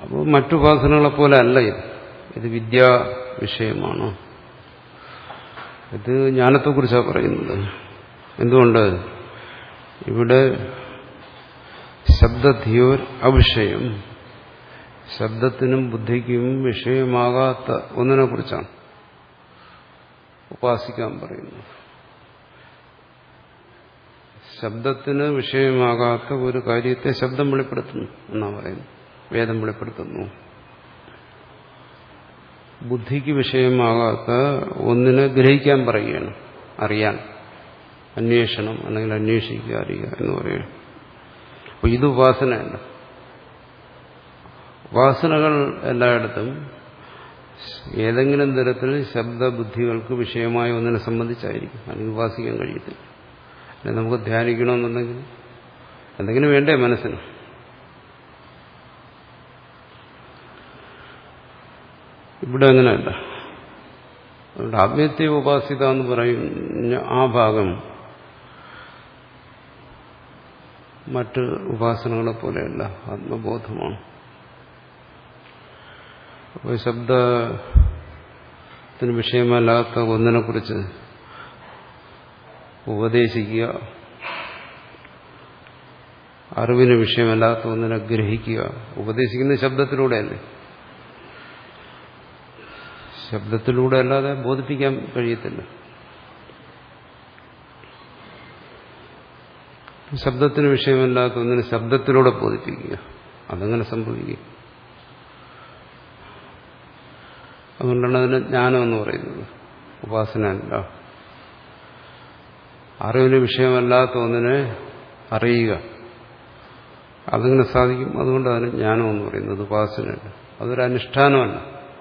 അപ്പോൾ മറ്റുപാസനകളെ പോലെ അല്ല ഇത് ഇത് വിദ്യാ വിഷയമാണ് ഇത് ജ്ഞാനത്തെക്കുറിച്ചാണ് പറയുന്നത് എന്തുകൊണ്ട് ഇവിടെ ശബ്ദധിയോർ അവിഷയം ശബ്ദത്തിനും ബുദ്ധിക്കും വിഷയമാകാത്ത ഒന്നിനെ കുറിച്ചാണ് ഉപാസിക്കാൻ പറയുന്നത് ശബ്ദത്തിന് വിഷയമാകാത്ത ഒരു കാര്യത്തെ ശബ്ദം വെളിപ്പെടുത്തുന്നു എന്നാണ് പറയുന്നത് വേദം വെളിപ്പെടുത്തുന്നു ബുദ്ധിക്ക് വിഷയമാകാത്ത ഒന്നിനെ ഗ്രഹിക്കാൻ പറയുകയാണ് അറിയാൻ അന്വേഷണം അല്ലെങ്കിൽ അന്വേഷിക്കുക അറിയുക എന്ന് പറയുക അപ്പോൾ ഇത് ഉപാസനയല്ല ഉപാസനകൾ എല്ലായിടത്തും ഏതെങ്കിലും തരത്തിൽ ശബ്ദബുദ്ധികൾക്ക് വിഷയമായ ഒന്നിനെ സംബന്ധിച്ചായിരിക്കും അല്ലെങ്കിൽ ഉപാസിക്കാൻ കഴിയത്തില്ല അല്ലെങ്കിൽ നമുക്ക് ധ്യാനിക്കണമെന്നുണ്ടെങ്കിൽ എന്തെങ്കിലും വേണ്ടേ മനസ്സിന് ഇവിടെ അങ്ങനെയല്ല അതുകൊണ്ട് ആത്മീയത്തെ ഉപാസിത എന്ന് പറയുന്ന ആ ഭാഗം മറ്റ് ഉപാസനകളെ പോലെയല്ല ആത്മബോധമാണ് അപ്പോൾ ശബ്ദത്തിന് വിഷയമല്ലാത്ത ഒന്നിനെക്കുറിച്ച് ഉപദേശിക്കുക അറിവിന് വിഷയമല്ലാത്ത ഒന്നിനെ ഗ്രഹിക്കുക ഉപദേശിക്കുന്ന ശബ്ദത്തിലൂടെയല്ലേ ശബ്ദത്തിലൂടെ അല്ലാതെ ബോധിപ്പിക്കാൻ കഴിയത്തില്ല ശബ്ദത്തിന് വിഷയമല്ലാത്ത ഒന്നിനെ ശബ്ദത്തിലൂടെ ബോധിപ്പിക്കുക അതങ്ങനെ സംഭവിക്കുക അതുകൊണ്ടാണ് അതിന് ജ്ഞാനം എന്ന് പറയുന്നത് ഉപാസന അല്ല അറിവിന് വിഷയമല്ലാത്ത ഒന്നിനെ അറിയുക അതങ്ങനെ സാധിക്കും അതുകൊണ്ട് അതിന് ജ്ഞാനം എന്ന് പറയുന്നത് ഉപാസനയല്ല അതൊരു അനുഷ്ഠാനമല്ല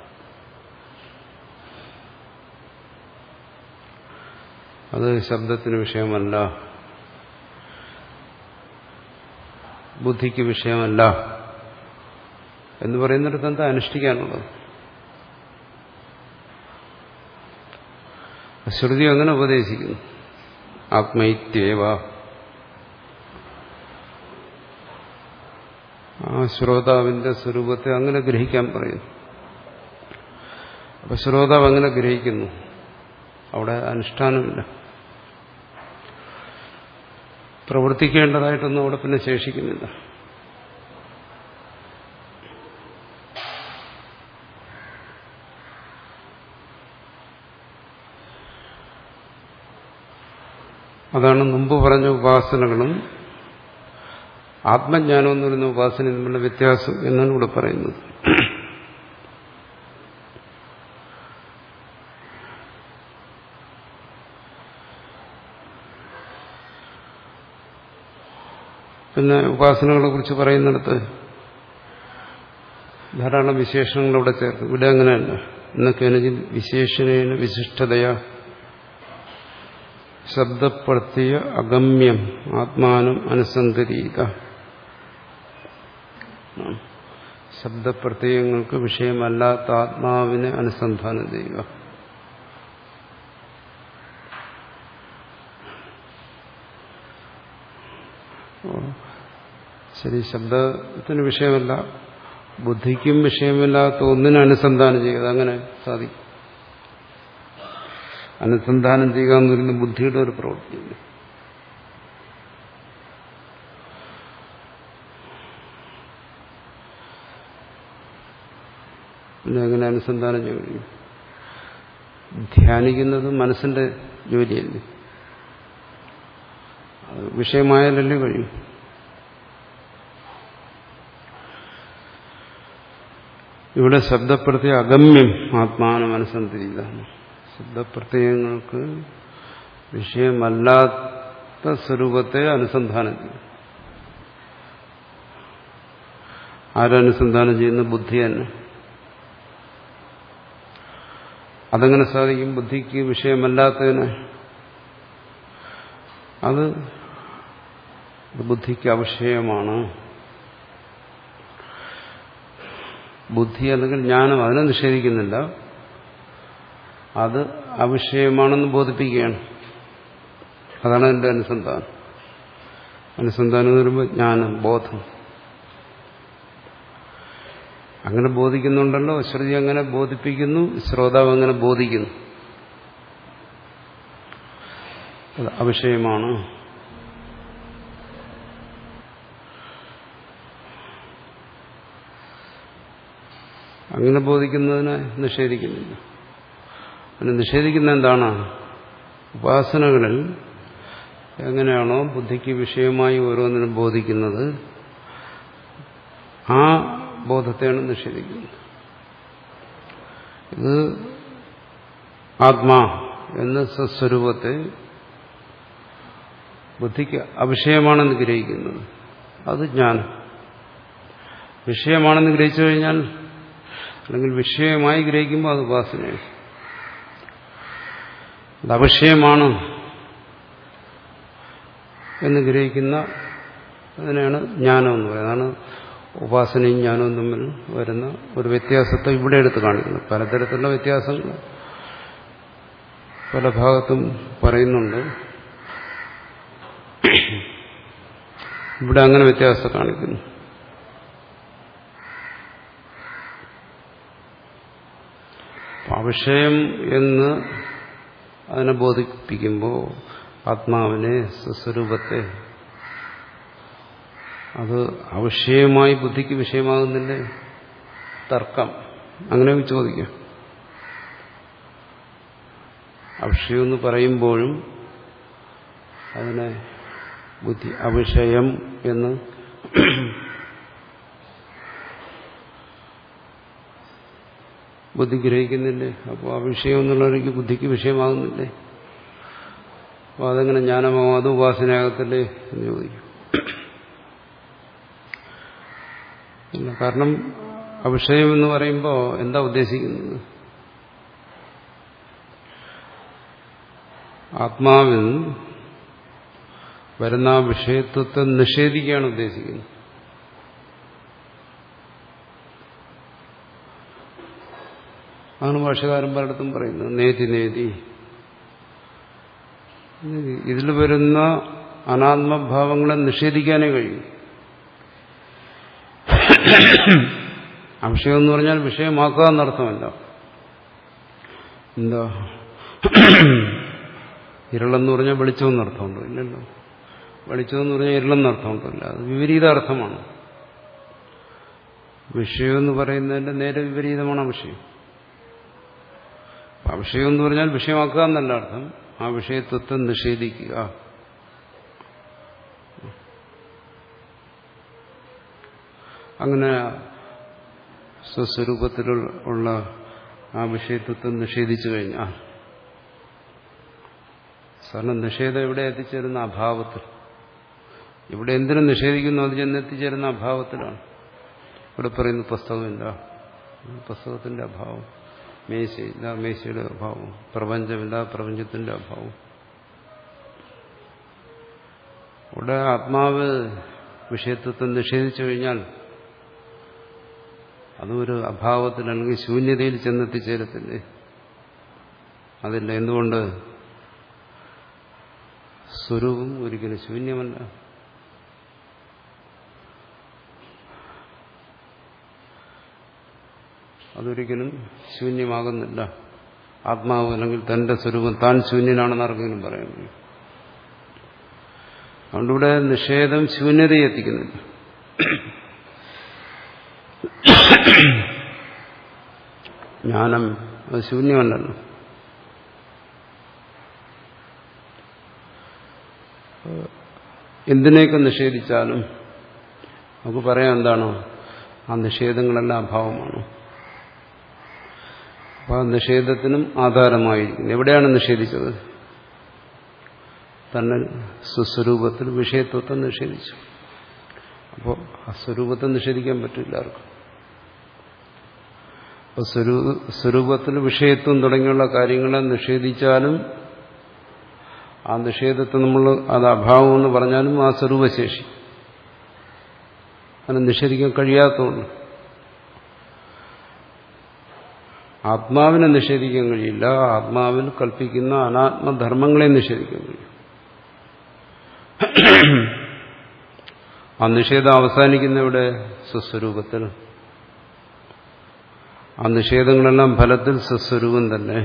അത് ശബ്ദത്തിന് വിഷയമല്ല ബുദ്ധിക്ക് വിഷയമല്ല എന്ന് പറയുന്നിടത്ത് എന്താ അനുഷ്ഠിക്കാനുള്ളത് ശ്രുതി അങ്ങനെ ഉപദേശിക്കുന്നു ആത്മൈത്യേവ ആ ശ്രോതാവിന്റെ സ്വരൂപത്തെ അങ്ങനെ ഗ്രഹിക്കാൻ പറയുന്നു അപ്പൊ ശ്രോതാവ് അങ്ങനെ ഗ്രഹിക്കുന്നു അവിടെ അനുഷ്ഠാനമില്ല പ്രവർത്തിക്കേണ്ടതായിട്ടൊന്നും അവിടെ പിന്നെ ശേഷിക്കുന്നില്ല അതാണ് മുമ്പ് പറഞ്ഞ ഉപാസനകളും ആത്മജ്ഞാനം എന്ന് പറയുന്ന ഉപാസന തമ്മിലുള്ള വ്യത്യാസം എന്നാണ് ഇവിടെ പറയുന്നത് പിന്നെ ഉപാസനകളെ കുറിച്ച് പറയുന്നിടത്ത് ധാരാളം വിശേഷണങ്ങൾ ഇവിടെ ചേർത്ത് ഇവിടെ അങ്ങനെയല്ല എന്നൊക്കെ വിശേഷണേന വിശിഷ്ടതയാ ശബ്ദപ്രത്യ അഗമ്യം ആത്മാനം അനുസന്ധരീക ശബ്ദപ്രത്യയങ്ങൾക്ക് വിഷയമല്ലാത്ത ആത്മാവിനെ അനുസന്ധാനം ചെയ്യുക ശരി ശബ്ദത്തിന് വിഷയമല്ല ബുദ്ധിക്കും വിഷയമില്ലാത്ത ഒന്നിനെ അനുസന്ധാനം ചെയ്യുക അങ്ങനെ സാധിക്കും അനുസന്ധാനം ചെയ്യുക എന്ന് പറയുന്നത് ബുദ്ധിയുടെ ഒരു പ്രവൃത്തിയല്ലേ പിന്നെ എങ്ങനെ അനുസന്ധാനം ചെയ്യും ധ്യാനിക്കുന്നത് മനസ്സിന്റെ ജോലിയല്ലേ അത് വിഷയമായാലല്ലേ കഴിയും ഇവിടെ ശബ്ദപ്പെടുത്തിയ അഗമ്യം ആത്മാനം അനുസന്ധിച്ചതാണ് ശബ്ദപ്രത്യയങ്ങൾക്ക് വിഷയമല്ലാത്ത സ്വരൂപത്തെ അനുസന്ധാനം ചെയ്യും ആരനുസന്ധാനം ചെയ്യുന്ന ബുദ്ധി തന്നെ അതെങ്ങനെ സാധിക്കും ബുദ്ധിക്ക് വിഷയമല്ലാത്തതിന് അത് ബുദ്ധിക്ക് അവിഷയമാണ് ബുദ്ധി അല്ലെങ്കിൽ ജ്ഞാനം അതിനെ നിഷേധിക്കുന്നില്ല അത് അവിഷയമാണെന്ന് ബോധിപ്പിക്കുകയാണ് അതാണ് എൻ്റെ അനുസന്ധാനം അനുസന്ധാനം എന്ന് പറയുമ്പോൾ ജ്ഞാനം ബോധം അങ്ങനെ ബോധിക്കുന്നുണ്ടല്ലോ ശ്രുതി അങ്ങനെ ബോധിപ്പിക്കുന്നു ശ്രോതാവ് അങ്ങനെ ബോധിക്കുന്നു അത് അവിഷയമാണ് അങ്ങനെ ബോധിക്കുന്നതിനെ നിഷേധിക്കുന്നില്ല അതിനെ നിഷേധിക്കുന്ന എന്താണ് ഉപാസനകളിൽ എങ്ങനെയാണോ ബുദ്ധിക്ക് വിഷയമായി ഓരോന്നിനും ബോധിക്കുന്നത് ആ ബോധത്തെയാണ് നിഷേധിക്കുന്നത് ഇത് ആത്മാ എന്ന സ്വസ്വരൂപത്തെ ബുദ്ധിക്ക് അവിഷയമാണെന്ന് ഗ്രഹിക്കുന്നത് അത് ജ്ഞാനം വിഷയമാണെന്ന് ഗ്രഹിച്ചു കഴിഞ്ഞാൽ അല്ലെങ്കിൽ വിഷയമായി ഗ്രഹിക്കുമ്പോൾ അത് ഉപാസനയാണ് അത് അവിഷയമാണ് എന്ന് ഗ്രഹിക്കുന്ന അതിനാണ് ജ്ഞാനം എന്ന് പറയുന്നത് അതാണ് ഉപാസനയും ജ്ഞാനവും തമ്മിൽ വരുന്ന ഒരു വ്യത്യാസത്തെ ഇവിടെ എടുത്ത് കാണിക്കുന്നു പലതരത്തിലുള്ള വ്യത്യാസങ്ങൾ പല ഭാഗത്തും പറയുന്നുണ്ട് ഇവിടെ അങ്ങനെ വ്യത്യാസം കാണിക്കുന്നു അവിഷയം എന്ന് അതിനെ ബോധിപ്പിക്കുമ്പോൾ ആത്മാവിനെ സ്വസ്വരൂപത്തെ അത് അവിഷയമായി ബുദ്ധിക്ക് വിഷയമാകുന്നില്ലേ തർക്കം അങ്ങനെ ചോദിക്കാം അവിഷയമെന്ന് പറയുമ്പോഴും അതിനെ ബുദ്ധി അവിഷയം എന്ന് ബുദ്ധി ഗ്രഹിക്കുന്നില്ലേ അപ്പോൾ ആ വിഷയം എന്നുള്ളവർക്ക് ബുദ്ധിക്ക് വിഷയമാകുന്നില്ലേ അപ്പോൾ അതെങ്ങനെ ജ്ഞാനമാവും അത് ഉപാസനയാകത്തില്ലേ എന്ന് ചോദിക്കും ഇല്ല കാരണം അവിഷയം എന്ന് പറയുമ്പോൾ എന്താ ഉദ്ദേശിക്കുന്നത് ആത്മാവിൽ വരുന്ന ആ വിഷയത്വത്തെ നിഷേധിക്കുകയാണ് ഉദ്ദേശിക്കുന്നത് ആണ് ഭാഷകാരൻ പലയിടത്തും പറയുന്നത് നേതി നേതി ഇതിൽ വരുന്ന അനാത്മഭാവങ്ങളെ നിഷേധിക്കാനേ കഴിയും അവിഷയം എന്ന് പറഞ്ഞാൽ വിഷയമാക്കുക എന്നർത്ഥമല്ല എന്താ ഇരുളെന്ന് പറഞ്ഞാൽ വെളിച്ചമെന്ന് അർത്ഥമുണ്ടോ ഇല്ലല്ലോ വെളിച്ചമെന്ന് പറഞ്ഞാൽ ഇരുളെന്ന് അർത്ഥമുണ്ടല്ല അത് വിപരീത അർത്ഥമാണ് വിഷയം എന്ന് പറയുന്നതിന്റെ നേരെ വിപരീതമാണ് വിഷയം വിഷയം എന്ന് പറഞ്ഞാൽ വിഷയമാക്കുക എന്നല്ല അർത്ഥം ആ വിഷയത്വത്തെ നിഷേധിക്കുക അങ്ങനെ സ്വസ്വരൂപത്തിലുള്ള ആ വിഷയത്വത്തെ നിഷേധിച്ചു കഴിഞ്ഞാൽ കാരണം നിഷേധം എവിടെ എത്തിച്ചേരുന്ന അഭാവത്തിൽ ഇവിടെ എന്തിനും നിഷേധിക്കുന്നു അത് ചെന്ന് എത്തിച്ചേരുന്ന അഭാവത്തിലാണ് ഇവിടെ പറയുന്ന പുസ്തകമില്ല പുസ്തകത്തിന്റെ അഭാവം മേശയില്ല മേശയുടെ അഭാവം പ്രപഞ്ചമില്ല പ്രപഞ്ചത്തിന്റെ അഭാവം ഇവിടെ ആത്മാവ് വിഷയത്വത്തെ നിഷേധിച്ചു കഴിഞ്ഞാൽ അതൊരു അഭാവത്തിൽ അല്ലെങ്കിൽ ശൂന്യതയിൽ ചെന്നെത്തിച്ചേരത്തില്ലേ അതില്ല എന്തുകൊണ്ട് സ്വരൂപം ഒരിക്കലും ശൂന്യമല്ല അതൊരിക്കലും ശൂന്യമാകുന്നില്ല ആത്മാവ് അല്ലെങ്കിൽ തന്റെ സ്വരൂപം താൻ ശൂന്യനാണെന്ന് ആർക്കെങ്കിലും പറയാൻ കഴിയും അതുകൊണ്ടിവിടെ നിഷേധം ശൂന്യതയെ എത്തിക്കുന്നില്ല ജ്ഞാനം അത് ശൂന്യമല്ലല്ലോ എന്തിനെയൊക്കെ നിഷേധിച്ചാലും നമുക്ക് പറയാം എന്താണ് ആ നിഷേധങ്ങളെല്ലാം അഭാവമാണ് അപ്പോൾ ആ നിഷേധത്തിനും ആധാരമായിരിക്കുന്നു എവിടെയാണ് നിഷേധിച്ചത് തന്നെ സ്വസ്വരൂപത്തിൽ വിഷയത്വത്തെ നിഷേധിച്ചു അപ്പോൾ ആ സ്വരൂപത്തെ നിഷേധിക്കാൻ പറ്റില്ല ആർക്കും അപ്പോൾ സ്വരൂപത്തിൽ വിഷയത്വം തുടങ്ങിയുള്ള കാര്യങ്ങളെ നിഷേധിച്ചാലും ആ നിഷേധത്തെ നമ്മൾ അത് അഭാവം എന്ന് പറഞ്ഞാലും ആ സ്വരൂപശേഷി അതിനെ നിഷേധിക്കാൻ കഴിയാത്തതുകൊണ്ട് ആത്മാവിനെ നിഷേധിക്കാൻ കഴിയില്ല ആത്മാവിൽ കൽപ്പിക്കുന്ന അനാത്മധർമ്മങ്ങളെ നിഷേധിക്കാൻ കഴിയും ആ നിഷേധം അവസാനിക്കുന്ന ഇവിടെ സ്വസ്വരൂപത്തിൽ ആ നിഷേധങ്ങളെല്ലാം ഫലത്തിൽ സ്വസ്വരൂപം തന്നെ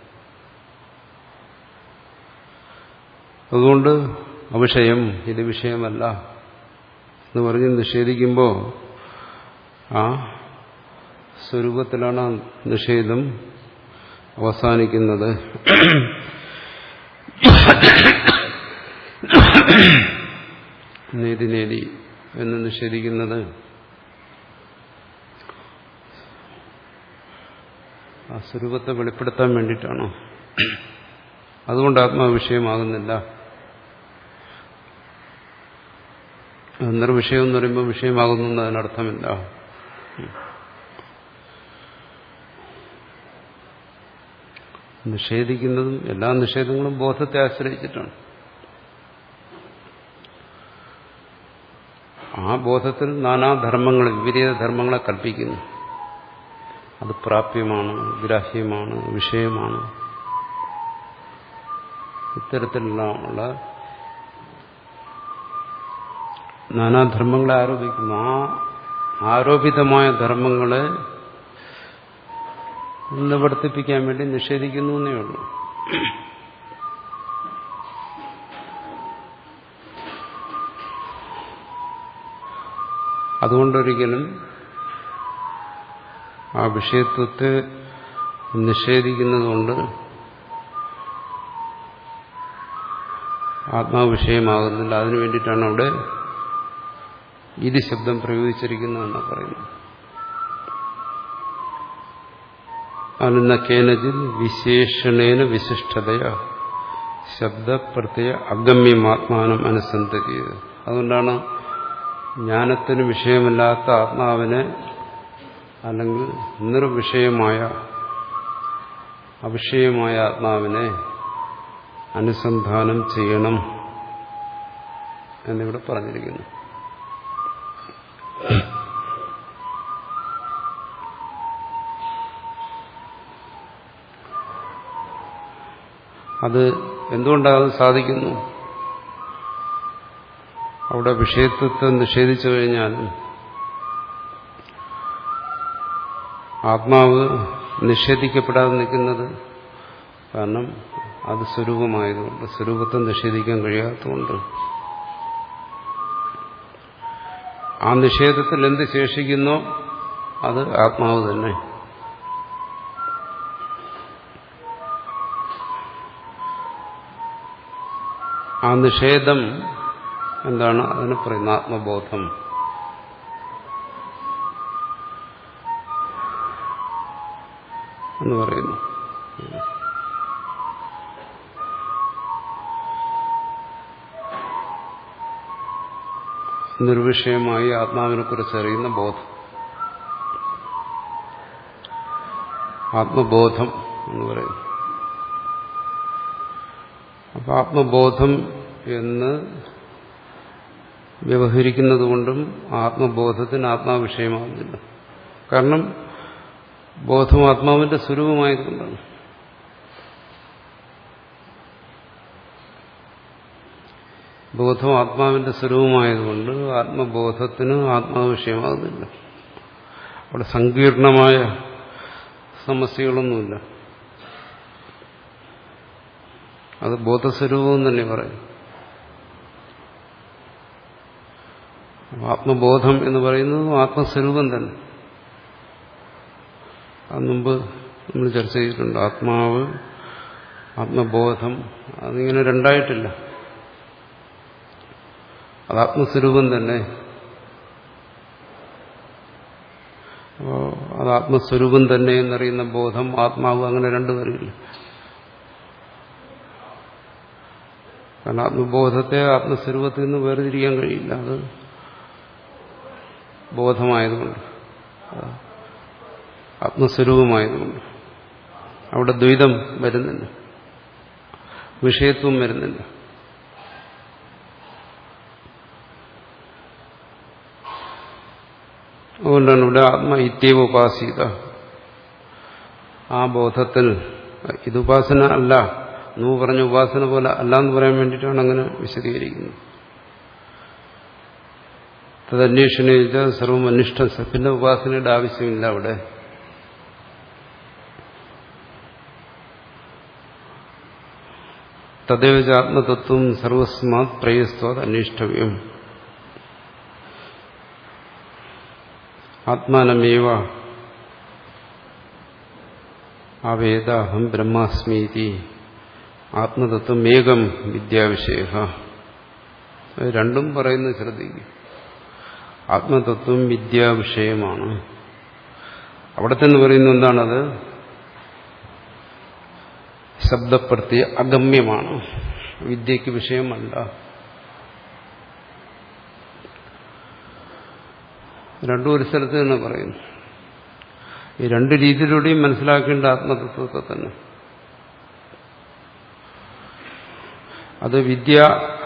അതുകൊണ്ട് അവിഷയം ഇത് വിഷയമല്ല എന്ന് പറഞ്ഞ് നിഷേധിക്കുമ്പോൾ ആ സ്വരൂപത്തിലാണ് ആ നിഷേധം അവസാനിക്കുന്നത് നേതി നേതി എന്ന് നിഷേധിക്കുന്നത് ആ സ്വരൂപത്തെ വെളിപ്പെടുത്താൻ വേണ്ടിയിട്ടാണോ അതുകൊണ്ട് ആത്മാവിഷയമാകുന്നില്ല നിർവിഷയം എന്ന് പറയുമ്പോൾ വിഷയമാകുന്നു എന്നതിനർത്ഥമില്ല നിഷേധിക്കുന്നതും എല്ലാ നിഷേധങ്ങളും ബോധത്തെ ആശ്രയിച്ചിട്ടാണ് ആ ബോധത്തിൽ നാനാധർമ്മങ്ങൾ വിപരീത ധർമ്മങ്ങളെ കൽപ്പിക്കുന്നു അത് പ്രാപ്യമാണ് ഗ്രാഹ്യമാണ് വിഷയമാണ് ഇത്തരത്തിലുള്ള നാനാധർമ്മങ്ങളെ ആരോപിക്കുന്നു ആ ആരോപിതമായ ധർമ്മങ്ങളെ നിവർത്തിപ്പിക്കാൻ വേണ്ടി നിഷേധിക്കുന്നു എന്നേ ഉള്ളൂ അതുകൊണ്ടൊരിക്കലും ആ വിഷയത്വത്തെ നിഷേധിക്കുന്നതുകൊണ്ട് ആത്മാവ് വിഷയമാകുന്നില്ല അതിനു വേണ്ടിയിട്ടാണ് അവിടെ ഇത് ശബ്ദം പ്രയോഗിച്ചിരിക്കുന്നതെന്ന് പറയുന്നത് അനന്ന കേനജിൽ വിശേഷണേന വിശിഷ്ടതയ ശബ്ദപ്രത്യ അഗമ്യമാത്മാനം അനുസന്ധരിയത് അതുകൊണ്ടാണ് ജ്ഞാനത്തിന് വിഷയമല്ലാത്ത ആത്മാവിനെ അല്ലെങ്കിൽ നിർവിഷയമായ അവിഷയമായ ആത്മാവിനെ അനുസന്ധാനം ചെയ്യണം എന്നിവിടെ പറഞ്ഞിരിക്കുന്നു അത് എന്തുകൊണ്ടത് സാധിക്കുന്നു അവിടെ വിഷയത്വത്തെ നിഷേധിച്ചു കഴിഞ്ഞാൽ ആത്മാവ് നിഷേധിക്കപ്പെടാതെ നിൽക്കുന്നത് കാരണം അത് സ്വരൂപമായതുകൊണ്ട് സ്വരൂപത്തെ നിഷേധിക്കാൻ കഴിയാത്തതുകൊണ്ട് ആ നിഷേധത്തിൽ എന്ത് ശേഷിക്കുന്നോ അത് ആത്മാവ് തന്നെ ആ നിഷേധം എന്താണ് അതിന് പറയുന്ന ആത്മബോധം എന്ന് പറയുന്നു നിർവിഷയമായി ആത്മാവിനെ കുറിച്ച് അറിയുന്ന ബോധം ആത്മബോധം എന്ന് പറയുന്നു അപ്പൊ ആത്മബോധം എന്ന് വ്യവഹരിക്കുന്നത് കൊണ്ടും ആത്മബോധത്തിന് ആത്മാവിഷയമാകുന്നില്ല കാരണം ബോധം ആത്മാവിന്റെ സ്വരൂപമായതുകൊണ്ടാണ് ബോധം ആത്മാവിന്റെ സ്വരൂപമായതുകൊണ്ട് ആത്മബോധത്തിന് ആത്മാവിഷയമാകുന്നില്ല അവിടെ സങ്കീർണമായ സമസ്യകളൊന്നുമില്ല അത് ബോധസ്വരൂപം തന്നെ പറയും ആത്മബോധം എന്ന് പറയുന്നത് ആത്മസ്വരൂപം തന്നെ അത് മുമ്പ് നമ്മൾ ചർച്ച ചെയ്തിട്ടുണ്ട് ആത്മാവ് ആത്മബോധം അതിങ്ങനെ രണ്ടായിട്ടില്ല അത് ആത്മസ്വരൂപം തന്നെ അപ്പോൾ അത് ആത്മസ്വരൂപം തന്നെ എന്നറിയുന്ന ബോധം ആത്മാവ് അങ്ങനെ രണ്ടുപേരില്ല കാരണം ആത്മബോധത്തെ ആത്മസ്വരൂപത്തിൽ നിന്ന് വേർതിരിക്കാൻ കഴിയില്ല അത് ബോധമായതുകൊണ്ട് ആത്മസ്വരൂപമായതുകൊണ്ട് അവിടെ ദ്വൈതം വരുന്നില്ല വിഷയത്വം വരുന്നില്ല അതുകൊണ്ടാണ് ഇവിടെ ആത്മ ഇത്യവ ഉപാസീത ആ ബോധത്തിൽ ഇത് ഉപാസന അല്ല നൂ പറഞ്ഞ ഉപാസന പോലെ അല്ല എന്ന് പറയാൻ വേണ്ടിയിട്ടാണ് അങ്ങനെ വിശദീകരിക്കുന്നത് തദന്വേഷണ സർവം അനിഷ്ടം പിന്നെ ഉപാസനയുടെ ആവശ്യമില്ല അവിടെ തദ്വ ആത്മതത്വം സർവസ്മാത് പ്രയസ്ത്വാത് അന്വേഷ്ടവ്യം ആത്മാനമേവ ആവേദ അഹം ബ്രഹ്മാസ്മീതി ആത്മതത്വം ഏകം വിദ്യാവിഷയ രണ്ടും പറയുന്നത് ശ്രദ്ധിക്കും ആത്മതത്വം വിദ്യാവിഷയമാണ് അവിടെ തന്നെ പറയുന്നത് എന്താണത് ശബ്ദപ്രത്യ അഗമ്യമാണ് വിദ്യക്ക് വിഷയമല്ല രണ്ടും ഒരു സ്ഥലത്ത് തന്നെ പറയുന്നു ഈ രണ്ട് രീതിയിലൂടെയും മനസ്സിലാക്കേണ്ട ആത്മതത്വത്തെ തന്നെ അത് വിദ്യ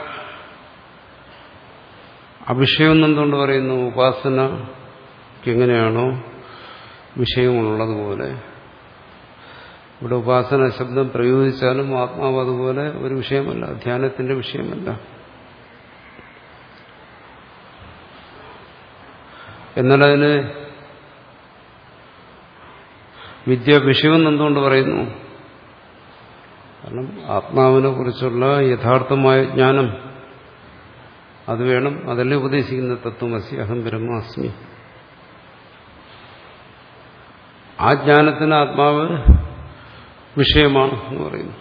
അവിഷയം എന്നെന്തുകൊണ്ട് പറയുന്നു ഉപാസനയ്ക്ക് എങ്ങനെയാണോ വിഷയമുള്ളതുപോലെ ഇവിടെ ഉപാസന ശബ്ദം പ്രയോഗിച്ചാലും ആത്മാവ് അതുപോലെ ഒരു വിഷയമല്ല ധ്യാനത്തിന്റെ വിഷയമല്ല എന്നാൽ അതിന് വിദ്യ വിഷയം എന്തുകൊണ്ട് പറയുന്നു കാരണം ആത്മാവിനെ കുറിച്ചുള്ള യഥാർത്ഥമായ ജ്ഞാനം അത് വേണം അതല്ലേ ഉപദേശിക്കുന്ന തത്വമസി അഹം ബ്രഹ്മാസ്മി ആ ജ്ഞാനത്തിന് ആത്മാവ് വിഷയമാണ് എന്ന് പറയുന്നു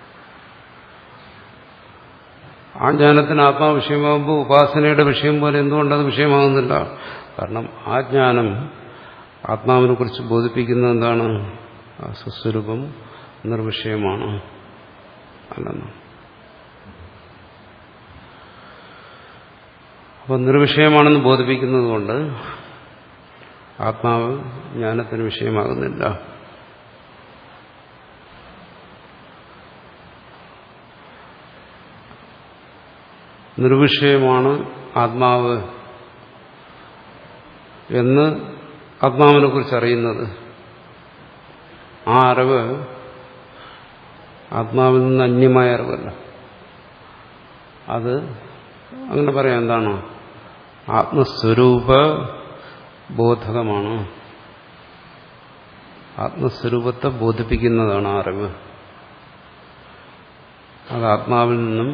ആ ജ്ഞാനത്തിന് ആത്മാവ് വിഷയമാകുമ്പോൾ ഉപാസനയുടെ വിഷയം പോലെ എന്തുകൊണ്ടത് വിഷയമാകുന്നില്ല കാരണം ആ ജ്ഞാനം ആത്മാവിനെ കുറിച്ച് ബോധിപ്പിക്കുന്ന എന്താണ് ആ സ്വസ്വരൂപം നിർവിഷയമാണ് അല്ലെന്ന് അപ്പൊ നിർവിഷയമാണെന്ന് ബോധിപ്പിക്കുന്നത് കൊണ്ട് ആത്മാവ് ജ്ഞാനത്തിന് വിഷയമാകുന്നില്ല നിർവിഷയമാണ് ആത്മാവ് എന്ന് ആത്മാവിനെ കുറിച്ച് അറിയുന്നത് ആ അറിവ് ആത്മാവിൽ നിന്ന് അന്യമായ അറിവല്ല അത് അങ്ങനെ പറയാം എന്താണ് ആത്മസ്വരൂപ ബോധകമാണ് ആത്മസ്വരൂപത്തെ ബോധിപ്പിക്കുന്നതാണ് ആ അറിവ് അത് ആത്മാവിൽ നിന്നും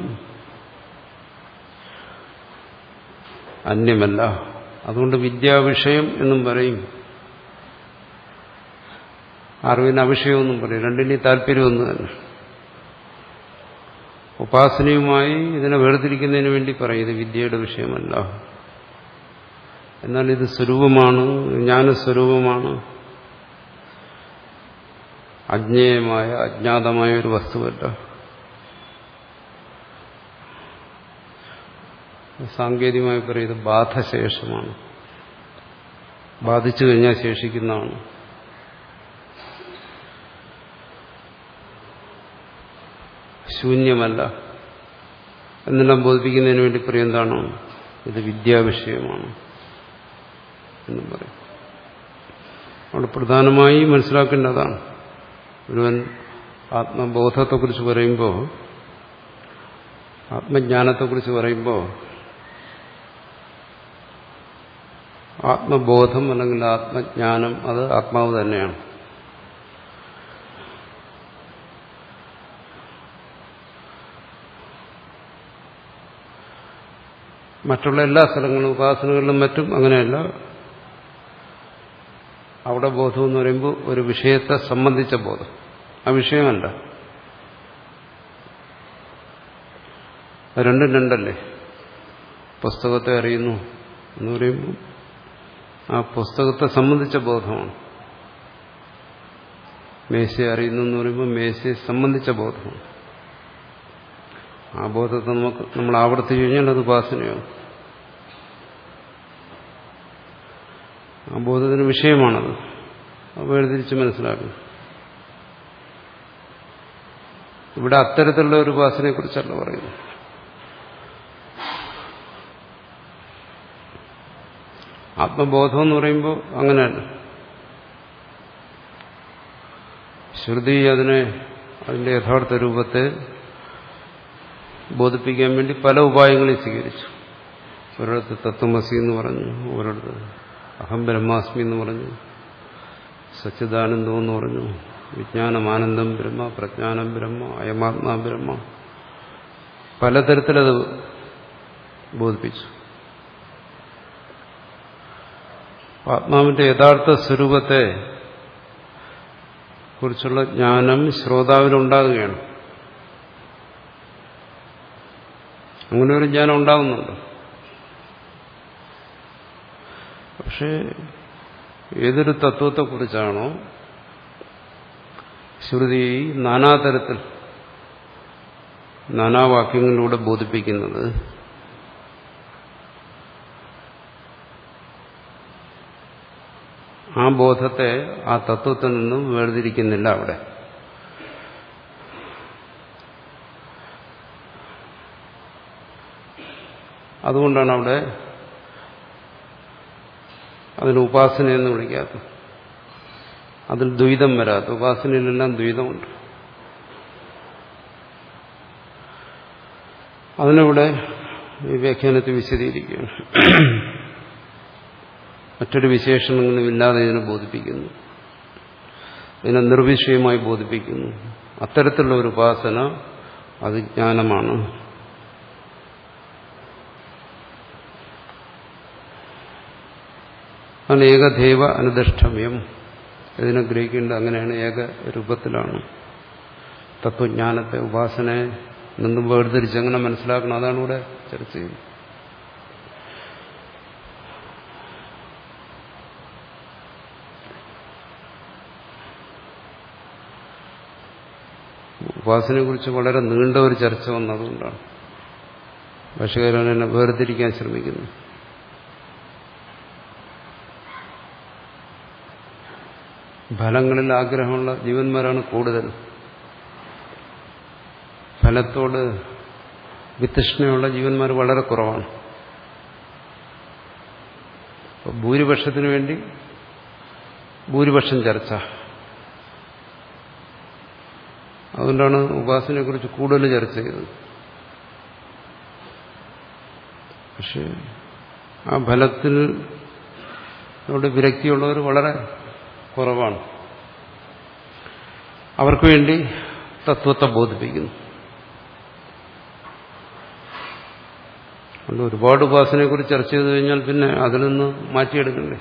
അന്യമല്ല അതുകൊണ്ട് വിദ്യാവിഷയം എന്നും പറയും അറിവിന് അവിഷയമെന്നും പറയും രണ്ടിൻ്റെയും താല്പര്യമൊന്നു തന്നെ ഉപാസനയുമായി ഇതിനെ വേർതിരിക്കുന്നതിന് വേണ്ടി പറയും ഇത് വിദ്യയുടെ വിഷയമല്ല എന്നാൽ ഇത് സ്വരൂപമാണ് ജ്ഞാനസ്വരൂപമാണ് അജ്ഞേയമായ അജ്ഞാതമായ ഒരു വസ്തുവല്ല സാങ്കേതികമായി പറയുന്നത് ബാധശേഷമാണ് ബാധിച്ചു കഴിഞ്ഞാൽ ശേഷിക്കുന്നതാണ് ശൂന്യമല്ല എന്നെല്ലാം ബോധിപ്പിക്കുന്നതിന് വേണ്ടി പറയും എന്താണ് ഇത് വിദ്യാവിഷയമാണ് എന്നും പറയും അവിടെ പ്രധാനമായി മനസ്സിലാക്കേണ്ടതാണ് ഒരുവൻ ആത്മബോധത്തെക്കുറിച്ച് പറയുമ്പോൾ ആത്മജ്ഞാനത്തെക്കുറിച്ച് പറയുമ്പോൾ ആത്മബോധം അല്ലെങ്കിൽ ആത്മജ്ഞാനം അത് ആത്മാവ് തന്നെയാണ് മറ്റുള്ള എല്ലാ സ്ഥലങ്ങളും ഉപാസനകളിലും മറ്റും അങ്ങനെയല്ല അവിടെ ബോധം എന്ന് പറയുമ്പോൾ ഒരു വിഷയത്തെ സംബന്ധിച്ച ബോധം ആ വിഷയമല്ല രണ്ടും രണ്ടല്ലേ പുസ്തകത്തെ അറിയുന്നു എന്ന് പറയുമ്പോൾ ആ പുസ്തകത്തെ സംബന്ധിച്ച ബോധമാണ് മേശയെ അറിയുന്നു എന്ന് പറയുമ്പോൾ മേശയെ സംബന്ധിച്ച ബോധമാണ് ആ ബോധത്തെ നമുക്ക് നമ്മൾ ആവർത്തിച്ചു കഴിഞ്ഞാൽ അത് ഉപാസനയാണ് ആ ബോധത്തിന് വിഷയമാണത് അത് വേർതിരിച്ച് മനസ്സിലാക്കും ഇവിടെ അത്തരത്തിലുള്ള ഒരു ഉപാസനയെ കുറിച്ചല്ല പറയുന്നു ആത്മബോധം എന്ന് പറയുമ്പോൾ അങ്ങനെയല്ല ശ്രുതി അതിനെ അതിന്റെ യഥാർത്ഥ രൂപത്തെ ബോധിപ്പിക്കാൻ വേണ്ടി പല ഉപായങ്ങളെ സ്വീകരിച്ചു ഒരിടത്ത് തത്വമസി എന്ന് പറഞ്ഞു ഒരിടത്ത് അഹം ബ്രഹ്മാസ്മി എന്ന് പറഞ്ഞു സച്ചിദാനന്ദം എന്ന് പറഞ്ഞു വിജ്ഞാനമാനന്ദം ബ്രഹ്മ പ്രജ്ഞാനം ബ്രഹ്മ അയമാത്മാ ബ്രഹ്മ പലതരത്തിലത് ബോധിപ്പിച്ചു ആത്മാവിന്റെ യഥാർത്ഥ സ്വരൂപത്തെ കുറിച്ചുള്ള ജ്ഞാനം ശ്രോതാവിനുണ്ടാകുകയാണ് അങ്ങനെ ഒരു ജ്ഞാനം ഉണ്ടാകുന്നുണ്ട് പക്ഷേ ഏതൊരു തത്വത്തെക്കുറിച്ചാണോ ശ്രുതി നാനാതരത്തിൽ നാനാവാക്യങ്ങളിലൂടെ ബോധിപ്പിക്കുന്നത് ആ ബോധത്തെ ആ തത്വത്തിൽ നിന്നും വേർതിരിക്കുന്നില്ല അവിടെ അതുകൊണ്ടാണ് അവിടെ അതിന് ഉപാസന എന്ന് വിളിക്കാത്തത് അതിൽ ദ്വൈതം വരാത്ത ഉപാസനയിലെല്ലാം ദ്വൈതമുണ്ട് അതിനിവിടെ ഈ വ്യാഖ്യാനത്തെ വിശദീകരിക്കുകയാണ് മറ്റൊരു വിശേഷണങ്ങളും ഇല്ലാതെ ഇതിനെ ബോധിപ്പിക്കുന്നു ഇതിനെ നിർവിഷയമായി ബോധിപ്പിക്കുന്നു അത്തരത്തിലുള്ള ഒരു ഉപാസന അത് ജ്ഞാനമാണ് അതാണ് ഏകദേവ അനുദഷ്ടമ്യം ഇതിനെ ഗ്രഹിക്കേണ്ടത് അങ്ങനെയാണ് ഏക രൂപത്തിലാണ് തത്വജ്ഞാനത്തെ ഉപാസനയെ നിന്നും വേർതിരിച്ച് അങ്ങനെ മനസ്സിലാക്കണം അതാണ് ഇവിടെ ചർച്ച ചെയ്യുന്നത് ഉപാസനയെ കുറിച്ച് വളരെ നീണ്ട ഒരു ചർച്ച വന്നതുകൊണ്ടാണ് ഭാഷകാരൻ എന്നെ വേർതിരിക്കാൻ ശ്രമിക്കുന്നു ഫലങ്ങളിൽ ആഗ്രഹമുള്ള ജീവന്മാരാണ് കൂടുതൽ ഫലത്തോട് വിതൃഷ്ണയുള്ള ജീവന്മാർ വളരെ കുറവാണ് ഭൂരിപക്ഷത്തിനു വേണ്ടി ഭൂരിപക്ഷം ചർച്ച അതുകൊണ്ടാണ് ഉപാസനയെക്കുറിച്ച് കൂടുതൽ ചർച്ച ചെയ്തത് പക്ഷെ ആ ഫലത്തിനോട് വിരക്തിയുള്ളവർ വളരെ കുറവാണ് അവർക്ക് വേണ്ടി തത്വത്തെ ബോധിപ്പിക്കുന്നു അതുകൊണ്ട് ഒരുപാട് ഉപാസനയെക്കുറിച്ച് ചർച്ച ചെയ്തു കഴിഞ്ഞാൽ പിന്നെ അതിൽ നിന്ന് മാറ്റിയെടുക്കണ്ടേ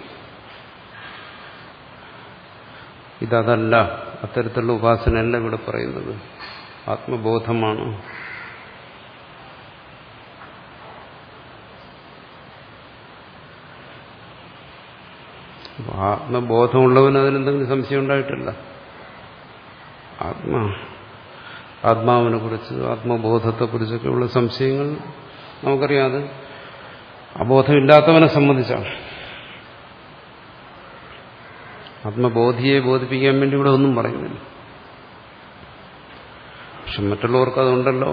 ഇതല്ല അത്തരത്തിലുള്ള ഉപാസനയല്ല ഇവിടെ പറയുന്നത് ആത്മബോധമാണ് ആത്മബോധമുള്ളവന് അതിനെന്തെങ്കിലും സംശയം ഉണ്ടായിട്ടില്ല ആത്മാ ആത്മാവിനെ കുറിച്ച് ആത്മബോധത്തെക്കുറിച്ചൊക്കെയുള്ള സംശയങ്ങൾ നമുക്കറിയാം അത് അബോധമില്ലാത്തവനെ സംബന്ധിച്ചാണ് ആത്മബോധിയെ ബോധിപ്പിക്കാൻ വേണ്ടി ഇവിടെ ഒന്നും പറയുന്നില്ല പക്ഷെ മറ്റുള്ളവർക്ക് അതുണ്ടല്ലോ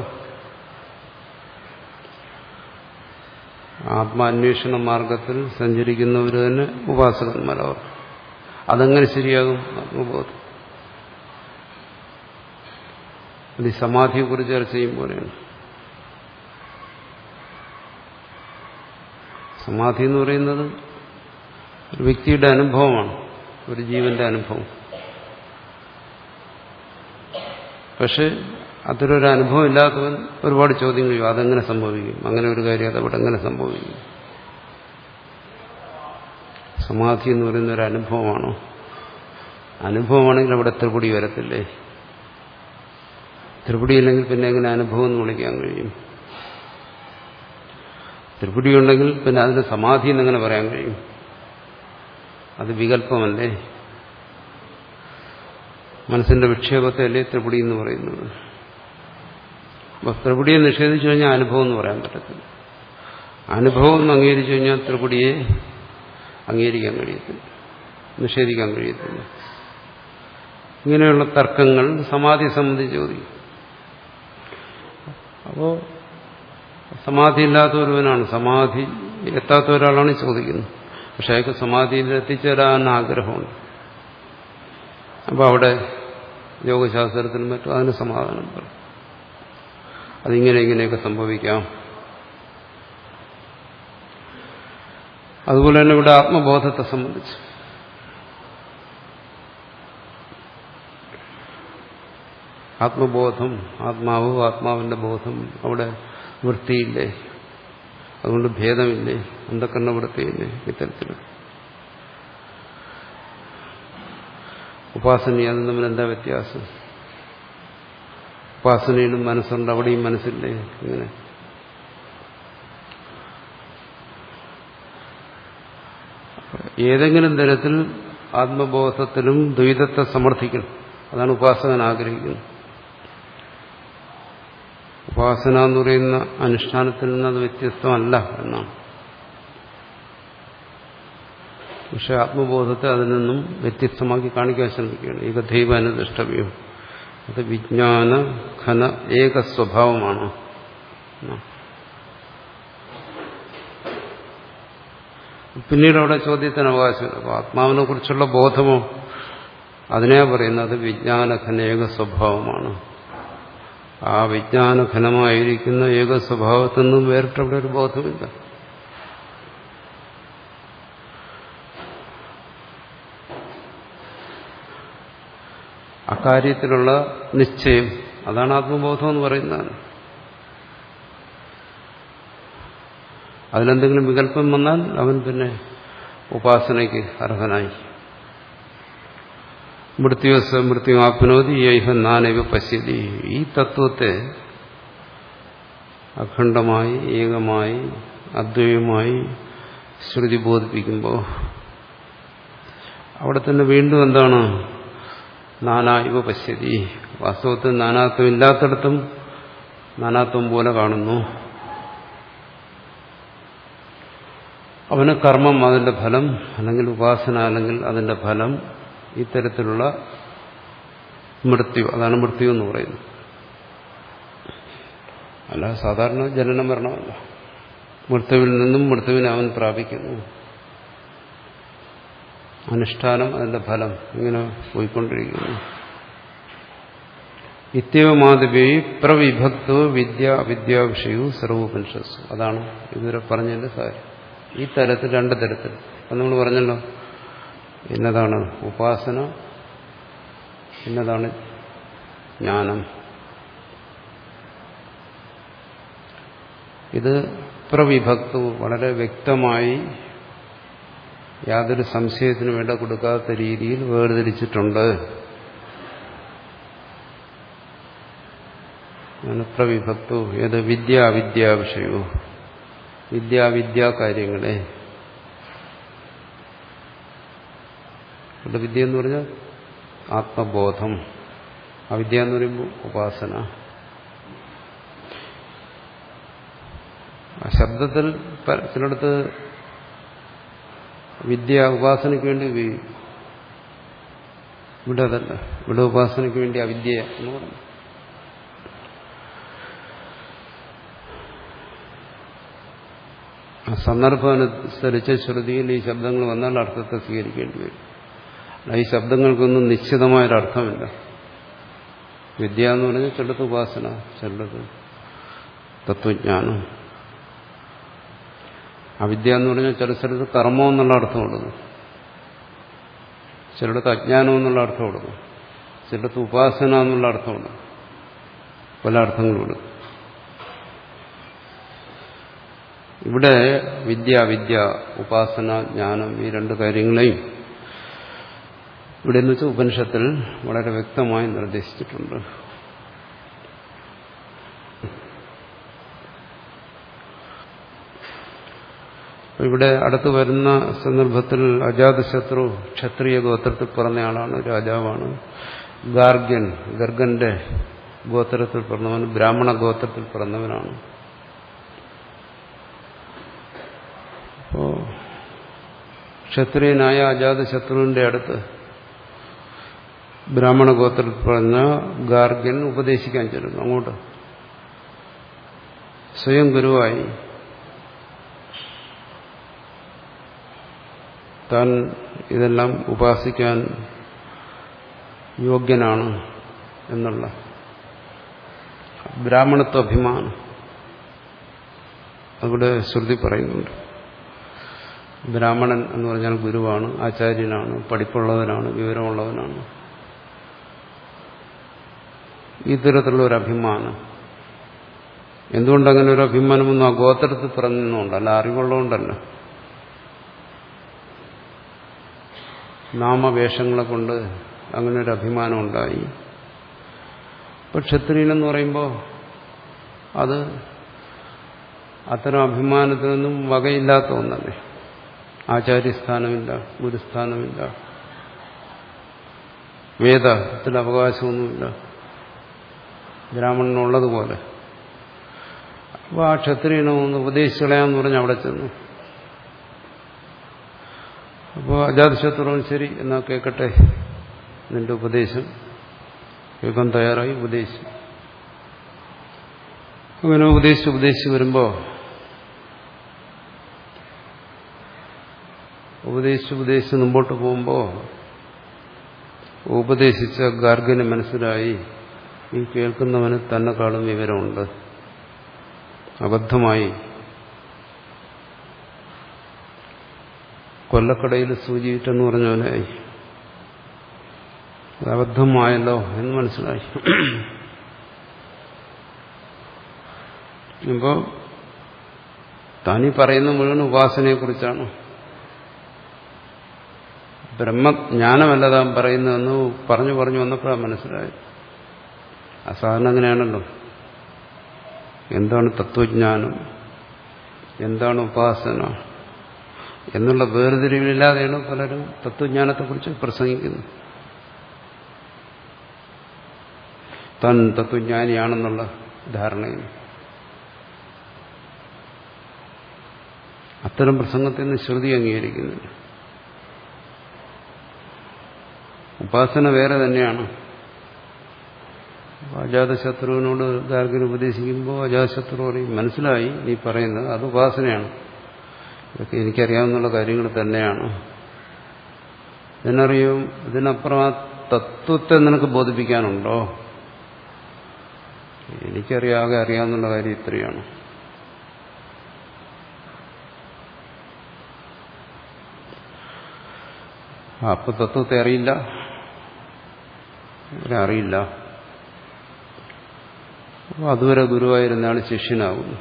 ആത്മാന്വേഷണ മാർഗത്തിൽ സഞ്ചരിക്കുന്നവർ തന്നെ ഉപാസകന്മാരവർ അതെങ്ങനെ ശരിയാകും ആത്മബോധം അത് ഈ സമാധിയെക്കുറിച്ച് ചർച്ച ചെയ്യും പോലെയാണ് സമാധി എന്ന് പറയുന്നത് ഒരു വ്യക്തിയുടെ അനുഭവമാണ് ഒരു ജീവന്റെ അനുഭവം പക്ഷെ അത്തരൊരു അനുഭവം ഇല്ലാത്തവൻ ഒരുപാട് ചോദ്യങ്ങൾ ചെയ്യും അതെങ്ങനെ സംഭവിക്കും അങ്ങനെ ഒരു കാര്യം അതവിടെ എങ്ങനെ സംഭവിക്കും സമാധി എന്ന് പറയുന്ന ഒരു അനുഭവമാണോ അനുഭവമാണെങ്കിൽ അവിടെ ത്രിപുടി വരത്തില്ലേ ത്രിപുടി ഇല്ലെങ്കിൽ പിന്നെ എങ്ങനെ അനുഭവം എന്ന് വിളിക്കാൻ കഴിയും ത്രിപുടി ഉണ്ടെങ്കിൽ പിന്നെ അതിന് സമാധി എന്നെങ്ങനെ പറയാൻ കഴിയും അത് വികല്പമല്ലേ മനസ്സിന്റെ വിക്ഷേപത്തെ അല്ലേ ത്രിപുടി എന്ന് പറയുന്നത് അപ്പൊ ത്രിപുടിയെ നിഷേധിച്ചു കഴിഞ്ഞാൽ അനുഭവം എന്ന് പറയാൻ പറ്റത്തില്ല അനുഭവം എന്ന് അംഗീകരിച്ചു കഴിഞ്ഞാൽ ത്രിപുടിയെ അംഗീകരിക്കാൻ കഴിയത്തില്ല നിഷേധിക്കാൻ കഴിയത്തില്ല ഇങ്ങനെയുള്ള തർക്കങ്ങൾ സമാധി സംബന്ധിച്ച് ചോദിക്കും അപ്പോ സമാധി ഇല്ലാത്ത ഒരുവനാണ് സമാധി എത്താത്ത ഒരാളാണ് ചോദിക്കുന്നത് പക്ഷെ അയാൾക്ക് സമാധിയിൽ എത്തിച്ചേരാൻ ആഗ്രഹമുണ്ട് അപ്പോൾ അവിടെ യോഗശാസ്ത്രത്തിനും മറ്റും അതിന് സമാധാനം പറയും അതിങ്ങനെ ഇങ്ങനെയൊക്കെ സംഭവിക്കാം അതുപോലെ തന്നെ ഇവിടെ ആത്മബോധത്തെ സംബന്ധിച്ച് ആത്മബോധം ആത്മാവ് ആത്മാവിന്റെ ബോധം അവിടെ വൃത്തിയില്ലേ അതുകൊണ്ട് ഭേദമില്ലേ അന്ധക്കരണ വൃത്തിയില്ലേ ഇത്തരത്തിൽ ഉപാസന അതും തമ്മിൽ എന്താ വ്യത്യാസം ഉപാസനയിലും മനസ്സുണ്ട് അവിടെയും മനസ്സില്ലേ ഇങ്ങനെ ഏതെങ്കിലും തരത്തിൽ ആത്മബോധത്തിലും ദ്വൈതത്തെ സമർത്ഥിക്കണം അതാണ് ഉപാസകൻ ആഗ്രഹിക്കുന്നത് ഉപാസന എന്ന് പറയുന്ന അനുഷ്ഠാനത്തിൽ നിന്ന് അത് വ്യത്യസ്തമല്ല എന്നാണ് പക്ഷെ ആത്മബോധത്തെ അതിൽ നിന്നും വ്യത്യസ്തമാക്കി കാണിക്കാൻ ശ്രമിക്കുകയാണ് ഏകദൈവ അനുദൃഷ്ടവ്യം അത് വിജ്ഞാന ഘന ഏക സ്വഭാവമാണ് പിന്നീട് അവിടെ ചോദ്യത്തിന് അവകാശമില്ല അപ്പോൾ ആത്മാവിനെ കുറിച്ചുള്ള ബോധമോ അതിനെ പറയുന്നത് വിജ്ഞാനഘന ഏക സ്വഭാവമാണ് ആ വിജ്ഞാനഘനമായിരിക്കുന്ന ഏക സ്വഭാവത്തിൽ നിന്നും വേറിട്ടവിടെ ഒരു ബോധമില്ല അക്കാര്യത്തിലുള്ള നിശ്ചയം അതാണ് ആത്മബോധം എന്ന് പറയുന്നത് അതിലെന്തെങ്കിലും വികല്പം വന്നാൽ അവൻ പിന്നെ ഉപാസനയ്ക്ക് അർഹനായി മൃത്യുവസ മൃത്യു ആപ്നോതി യൈഹ നാനൈവ പശ്യതി ഈ തത്വത്തെ അഖണ്ഡമായി ഏകമായി അദ്വൈതമായി ശ്രുതി ബോധിപ്പിക്കുമ്പോൾ അവിടെ തന്നെ വീണ്ടും എന്താണ് നാനാ ഇവ പശ്യതി വാസ്തവത്തിൽ നാനാത്വം ഇല്ലാത്തടത്തും നാനാത്വം പോലെ കാണുന്നു അവന് കർമ്മം അതിന്റെ ഫലം അല്ലെങ്കിൽ ഉപാസന അല്ലെങ്കിൽ അതിന്റെ ഫലം ഇത്തരത്തിലുള്ള മൃത്യു അതാണ് മൃത്യു എന്ന് പറയുന്നത് അല്ല സാധാരണ ജനനം മരണമല്ല മൃത്യുവിൽ നിന്നും മൃത്യുവിനെ അവൻ പ്രാപിക്കുന്നു അനുഷ്ഠാനം അതിന്റെ ഫലം ഇങ്ങനെ പോയിക്കൊണ്ടിരിക്കുന്നു ഇത്യവമാതിപി പ്രവിഭക്തോ വിദ്യ അവിദ്യാവിഷയവും സർവോപനിഷത്സു അതാണ് ഇതുവരെ പറഞ്ഞതിന്റെ കാര്യം ഈ തരത്തിൽ രണ്ട് തരത്തിൽ അപ്പം നമ്മൾ പറഞ്ഞല്ലോ എന്നതാണ് ഉപാസന എന്നതാണ് ജ്ഞാനം ഇത് പ്രവിഭക്തു വളരെ വ്യക്തമായി യാതൊരു സംശയത്തിനും ഇട കൊടുക്കാത്ത രീതിയിൽ വേർതിരിച്ചിട്ടുണ്ട് പ്രവിഭക്തു ഏത് വിദ്യാവിദ്യാ വിഷയവും വിദ്യാവിദ്യാ കാര്യങ്ങളെ ഇവിടെ വിദ്യ എന്ന് പറഞ്ഞാൽ ആത്മബോധം അവിദ്യ എന്ന് പറയുമ്പോൾ ഉപാസന ആ ശബ്ദത്തിൽ ചിലടത്ത് വിദ്യ ഉപാസനയ്ക്ക് വേണ്ടി ഉപയോഗിക്കും ഇവിടെ അതല്ല ഇവിടെ ഉപാസനയ്ക്ക് വേണ്ടി അവിദ്യ എന്ന് പറഞ്ഞു സന്ദർഭമനുസരിച്ച് ശ്രുതിയിൽ ഈ ശബ്ദങ്ങൾ വന്നാൽ അർത്ഥത്തെ സ്വീകരിക്കേണ്ടി വരും ഈ ശബ്ദങ്ങൾക്കൊന്നും നിശ്ചിതമായൊരർത്ഥമില്ല വിദ്യ എന്ന് പറഞ്ഞാൽ ചിലടത്ത് ഉപാസന ചിലടത്ത് തത്വജ്ഞാനം അവിദ്യ എന്ന് പറഞ്ഞാൽ ചില സ്ഥലത്ത് കർമ്മം എന്നുള്ള അർത്ഥമുള്ളത് ചിലടത്ത് അജ്ഞാനം എന്നുള്ള അർത്ഥമുള്ളത് ചിലടത്ത് ഉപാസന എന്നുള്ള അർത്ഥമുള്ളത് പല അർത്ഥങ്ങളുണ്ട് ഇവിടെ വിദ്യ വിദ്യ ഉപാസന ജ്ഞാനം ഈ രണ്ട് കാര്യങ്ങളെയും ഇവിടെ എന്ന് വെച്ചാൽ ഉപനിഷത്തിൽ വളരെ വ്യക്തമായി നിർദ്ദേശിച്ചിട്ടുണ്ട് ഇവിടെ അടുത്ത് വരുന്ന സന്ദർഭത്തിൽ അജാതശത്രു ക്ഷത്രിയ ഗോത്രത്തിൽ പിറന്നയാളാണ് രാജാവാണ് ഗാർഗ്യൻ ഗർഗന്റെ ഗോത്രത്തിൽ പിറന്നവൻ ബ്രാഹ്മണ ഗോത്രത്തിൽ പിറന്നവനാണ് അപ്പോ ക്ഷത്രിയനായ അജാതശത്രുവിന്റെ അടുത്ത് ബ്രാഹ്മണ ഗോത്രത്തിൽ പറഞ്ഞ ഗാർഗ്യൻ ഉപദേശിക്കാൻ ചെല്ലുന്നു അങ്ങോട്ട് സ്വയം ഗുരുവായി താൻ ഇതെല്ലാം ഉപാസിക്കാൻ യോഗ്യനാണ് എന്നുള്ള ബ്രാഹ്മണത്വ അഭിമാനം അവിടെ ശ്രുതി പറയുന്നുണ്ട് ബ്രാഹ്മണൻ എന്ന് പറഞ്ഞാൽ ഗുരുവാണ് ആചാര്യനാണ് പഠിപ്പുള്ളവനാണ് വിവരമുള്ളവനാണ് ഇത്തരത്തിലുള്ള ഒരു അഭിമാനം എന്തുകൊണ്ടങ്ങനെ ഒരു അഭിമാനമൊന്നും ആ ഗോത്രത്തിൽ പറഞ്ഞുകൊണ്ടല്ല അല്ല അറിവുള്ളതുകൊണ്ടല്ല നാമവേഷങ്ങളെ കൊണ്ട് അങ്ങനെ ഒരു അഭിമാനം ഉണ്ടായി ഇപ്പൊ ക്ഷത്രിയനെന്ന് പറയുമ്പോൾ അത് അത്തരം അഭിമാനത്തിൽ നിന്നും വകയില്ലാത്ത ഒന്നല്ലേ ആചാര്യസ്ഥാനമില്ല ഗുരുസ്ഥാനമില്ല വേദത്തിൽ അവകാശമൊന്നുമില്ല ബ്രാഹ്മണനുള്ളതുപോലെ അപ്പോൾ ആ ക്ഷത്രിയനെ ഒന്ന് ഉപദേശിച്ചു കളയാന്ന് പറഞ്ഞ് അവിടെ ചെന്നു അപ്പോൾ അജാതശത്രുവൻ ശരി എന്നാ കേൾക്കട്ടെ നിന്റെ ഉപദേശം കേൾക്കാൻ തയ്യാറായി ഉപദേശിച്ചു അങ്ങനെ ഉപദേശിച്ച് ഉപദേശിച്ച് വരുമ്പോൾ ഉപദേശിച്ച് ഉപദേശിച്ച് മുമ്പോട്ട് പോകുമ്പോൾ ഉപദേശിച്ച ഗാർഗന് മനസ്സിലായി ഈ കേൾക്കുന്നവന് തന്നെക്കാളും വിവരമുണ്ട് അബദ്ധമായി കൊല്ലക്കടയിൽ സൂചിയിട്ടെന്ന് പറഞ്ഞ പോലെയായി അത് അബദ്ധമായല്ലോ എന്ന് മനസ്സിലായി ഇപ്പോൾ താനീ പറയുന്ന മുഴുവൻ ഉപാസനയെക്കുറിച്ചാണ് ബ്രഹ്മജ്ഞാനമല്ല താൻ പറയുന്നതെന്ന് പറഞ്ഞു പറഞ്ഞു വന്നപ്പോഴാണ് മനസ്സിലായത് അസാധാരണ അങ്ങനെയാണല്ലോ എന്താണ് തത്വജ്ഞാനം എന്താണ് ഉപാസന എന്നുള്ള വേർതിരിവില്ലാതെയാണ് പലരും തത്വജ്ഞാനത്തെക്കുറിച്ച് പ്രസംഗിക്കുന്നത് താൻ തത്വജ്ഞാനിയാണെന്നുള്ള ധാരണയിൽ അത്തരം പ്രസംഗത്തിൽ നിന്ന് ശ്രുതി അംഗീകരിക്കുന്നില്ല ഉപാസന വേറെ തന്നെയാണ് അജാതശത്രുവിനോട് ഗാർഗിന് ഉപദേശിക്കുമ്പോൾ അജാതശത്രു പറയും മനസ്സിലായി നീ പറയുന്നത് അത് ഉപാസനയാണ് ഇതൊക്കെ എനിക്കറിയാവുന്ന കാര്യങ്ങൾ തന്നെയാണ് ഇതിനറിയും ഇതിനപ്പുറം ആ തത്വത്തെ നിനക്ക് ബോധിപ്പിക്കാനുണ്ടോ എനിക്കറിയാകെ അറിയാവുന്ന കാര്യം ഇത്രയാണ് അപ്പൊ തത്വത്തെ അറിയില്ല അവരെ അറിയില്ല അപ്പോൾ അതുവരെ ഗുരുവായിരുന്ന ആൾ ശിഷ്യനാകുന്നു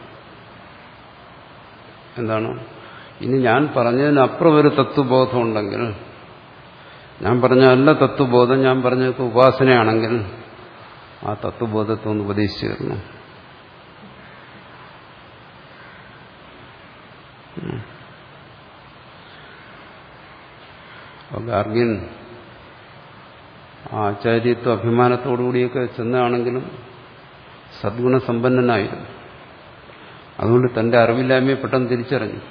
എന്താണ് ഇനി ഞാൻ പറഞ്ഞതിനപ്പുറം ഒരു തത്വബോധം ഉണ്ടെങ്കിൽ ഞാൻ പറഞ്ഞ അല്ല തത്വബോധം ഞാൻ പറഞ്ഞതൊക്കെ ഉപാസനയാണെങ്കിൽ ആ തത്വബോധത്തെ ഒന്ന് ഉപദേശിച്ചു തരുന്നു ഗാർഗ്യൻ ആചാര്യത്വ അഭിമാനത്തോടുകൂടിയൊക്കെ ചെന്നാണെങ്കിലും സദ്ഗുണസമ്പന്നനായിരുന്നു അതുകൊണ്ട് തന്റെ അറിവില്ലായ്മയെ പെട്ടെന്ന് തിരിച്ചറിഞ്ഞു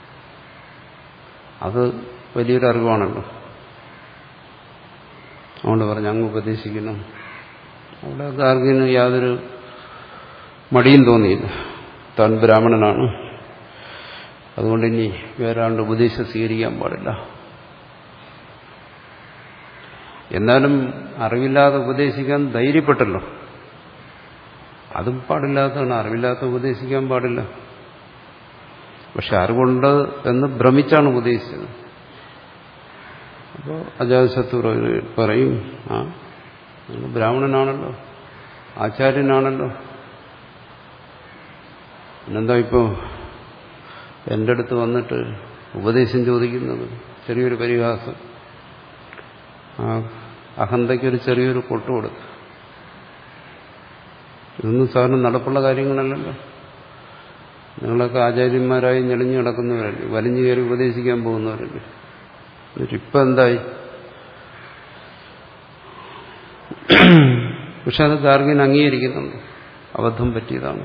അത് വലിയൊരു അറിവാണല്ലോ അതുകൊണ്ട് പറഞ്ഞു അങ്ങ് ഉപദേശിക്കണം അവിടെ ഗാർഗിന് യാതൊരു മടിയും തോന്നിയില്ല താൻ ബ്രാഹ്മണനാണ് അതുകൊണ്ട് ഇനി വേറെ ആളുടെ ഉപദേശം സ്വീകരിക്കാൻ പാടില്ല എന്നാലും അറിവില്ലാതെ ഉപദേശിക്കാൻ ധൈര്യപ്പെട്ടല്ലോ അതും പാടില്ലാത്തതാണ് അറിവില്ലാത്ത ഉപദേശിക്കാൻ പാടില്ല പക്ഷെ അറിവുണ്ട് എന്ന് ഭ്രമിച്ചാണ് ഉപദേശിച്ചത് അപ്പോൾ അജാതശത്രു പറയും ആ നിങ്ങൾ ബ്രാഹ്മണനാണല്ലോ ആചാര്യനാണല്ലോ പിന്നെന്താ ഇപ്പോൾ എൻ്റെ അടുത്ത് വന്നിട്ട് ഉപദേശം ചോദിക്കുന്നത് ചെറിയൊരു പരിഹാസം ആ അഹന്തയ്ക്കൊരു ചെറിയൊരു കൊട്ടു കൊടുത്തു ഇതൊന്നും സാറിന് നടപ്പുള്ള കാര്യങ്ങളല്ലല്ലോ നിങ്ങളൊക്കെ ആചാര്യന്മാരായി ഞെളിഞ്ഞു കിടക്കുന്നവരല്ലേ വലിഞ്ഞു കയറി ഉപദേശിക്കാൻ പോകുന്നവരല്ലേ എന്നിട്ടിപ്പം എന്തായി പക്ഷെ അത് ഗാർഗിൻ അംഗീകരിക്കുന്നുണ്ട് അബദ്ധം പറ്റിയതാണ്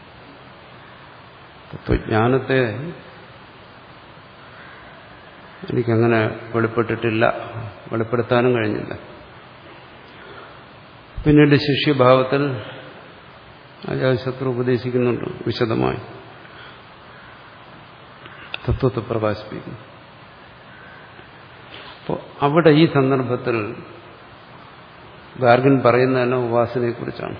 തത്വജ്ഞാനത്തെ എനിക്കങ്ങനെ വെളിപ്പെട്ടിട്ടില്ല വെളിപ്പെടുത്താനും കഴിഞ്ഞില്ല പിന്നീട് ശിഷ്യഭാവത്തിൽ അജാശത്രു ഉപദേശിക്കുന്നുണ്ട് വിശദമായി തത്വത്തെ പ്രകാശിപ്പിക്കുന്നു അപ്പോൾ അവിടെ ഈ സന്ദർഭത്തിൽ ഗാർഗിൻ പറയുന്ന തന്നെ ഉപാസനയെക്കുറിച്ചാണ്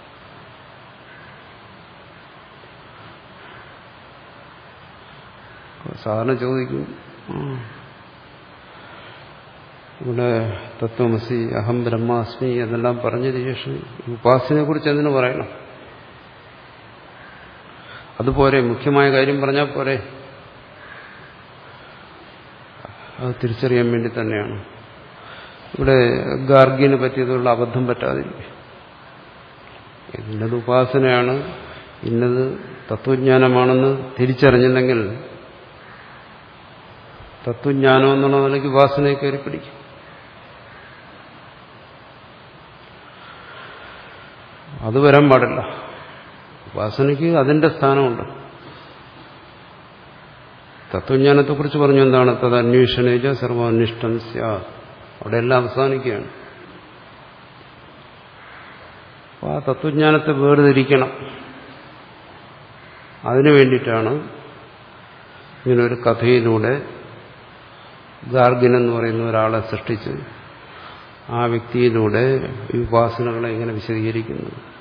സാധാരണ ചോദിക്കും ഇവിടെ തത്വമസി അഹം ബ്രഹ്മാസ്മി എന്നെല്ലാം പറഞ്ഞതിന് ശേഷം ഉപാസനയെ കുറിച്ച് എന്തിനു പറയണം അതുപോരെ മുഖ്യമായ കാര്യം പറഞ്ഞാൽ പോരെ അത് തിരിച്ചറിയാൻ വേണ്ടി തന്നെയാണ് ഇവിടെ ഗാർഗിന് പറ്റിയതുള്ള അബദ്ധം പറ്റാതിരിക്കും ഇന്നത് ഉപാസനയാണ് ഇന്നത് തത്വജ്ഞാനമാണെന്ന് തിരിച്ചറിഞ്ഞില്ലെങ്കിൽ തത്വജ്ഞാനം എന്നുള്ള നിലയ്ക്ക് ഉപാസനയെ കയറി പിടിക്കും അത് വരാൻ പാടില്ല ഉപാസനയ്ക്ക് അതിന്റെ സ്ഥാനമുണ്ട് തത്വജ്ഞാനത്തെക്കുറിച്ച് പറഞ്ഞു എന്താണ് തത് അന്വേഷണേജ സർവാന്വേഷ്ടം സ്യാ അവിടെ എല്ലാം അവസാനിക്കുകയാണ് അപ്പോൾ ആ തത്വജ്ഞാനത്തെ വേർതിരിക്കണം അതിനു വേണ്ടിയിട്ടാണ് ഇങ്ങനൊരു കഥയിലൂടെ ഗാർഗിൻ എന്ന് പറയുന്ന ഒരാളെ സൃഷ്ടിച്ച് ആ വ്യക്തിയിലൂടെ ഈ ഉപാസനകളെ ഇങ്ങനെ വിശദീകരിക്കുന്നത്